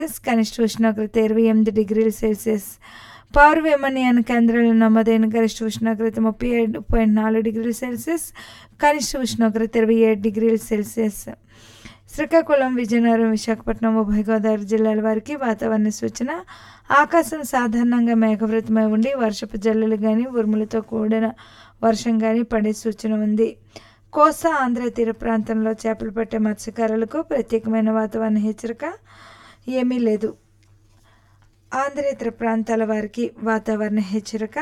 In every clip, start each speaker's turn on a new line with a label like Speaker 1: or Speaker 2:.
Speaker 1: కనిష్ట ఉష్ణోగ్రత ఇరవై ఎనిమిది డిగ్రీల సెల్సియస్ పౌర విమానయాన కేంద్రాల్లో నమోదైన గరిష్ట ఉష్ణోగ్రత ముప్పై ఏడు పాయింట్ నాలుగు డిగ్రీల సెల్సియస్ కనిష్ట ఉష్ణోగ్రత ఇరవై ఏడు డిగ్రీల సెల్సియస్ శ్రీకాకుళం విజయనగరం విశాఖపట్నం ఉభయ గోదావరి జిల్లాల వారికి వాతావరణ సూచన ఆకాశం సాధారణంగా మేఘవృతమై ఉండి వర్షపు జల్లులు కానీ ఉరుములతో కూడిన వర్షం కానీ పడే సూచన ఉంది కోస్తా ఆంధ్ర తీర ప్రాంతంలో చేపలు పట్టే మత్స్యకారులకు ప్రత్యేకమైన వాతావరణ హెచ్చరిక ఏమీ లేదు ఆంధ్రేతర ప్రాంతాల వారికి వాతావరణ హెచ్చరిక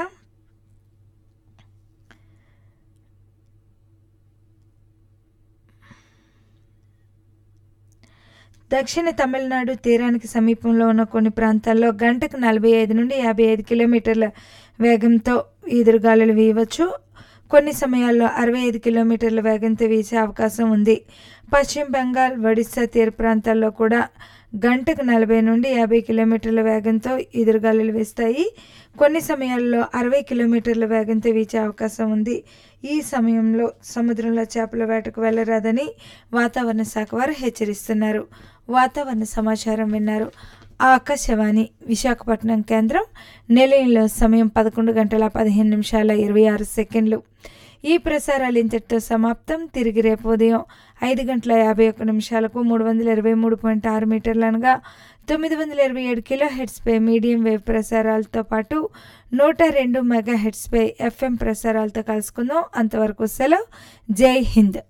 Speaker 1: దక్షిణ తమిళనాడు తీరానికి సమీపంలో ఉన్న కొన్ని ప్రాంతాల్లో గంటకు నలభై ఐదు నుండి యాభై ఐదు కిలోమీటర్ల వేగంతో ఈదురుగాలులు వీయవచ్చు కొన్ని సమయాల్లో అరవై ఐదు కిలోమీటర్ల వేగంతో వీసే అవకాశం ఉంది పశ్చిమ బెంగాల్ ఒడిశా తీర ప్రాంతాల్లో కూడా గంటకు నలభై నుండి యాభై కిలోమీటర్ల వేగంతో ఎదురుగాలులు వేస్తాయి కొన్ని సమయాల్లో అరవై కిలోమీటర్ల వేగంతో వీచే అవకాశం ఉంది ఈ సమయంలో సముద్రంలో చేపల వేటకు వెళ్ళరాదని వాతావరణ శాఖ వారు హెచ్చరిస్తున్నారు వాతావరణ సమాచారం విన్నారు ఆకాశవాణి విశాఖపట్నం కేంద్రం నిలయంలో సమయం పదకొండు గంటల పదిహేను నిమిషాల ఇరవై ఆరు సెకండ్లు ఈ ప్రసారాలు ఇంతటితో సమాప్తం తిరిగి రేపు ఉదయం ఐదు గంటల యాభై ఒక్క నిమిషాలకు మూడు వందల ఇరవై మూడు పాయింట్ ఆరు మీటర్లు అనగా తొమ్మిది వందల ఇరవై ఏడు కిలో హెడ్స్పై మీడియం వేవ్ ప్రసారాలతో పాటు నూట రెండు మెగా హెడ్స్పై ఎఫ్ఎం ప్రసారాలతో కలుసుకుందాం అంతవరకు సెలవు జై హింద్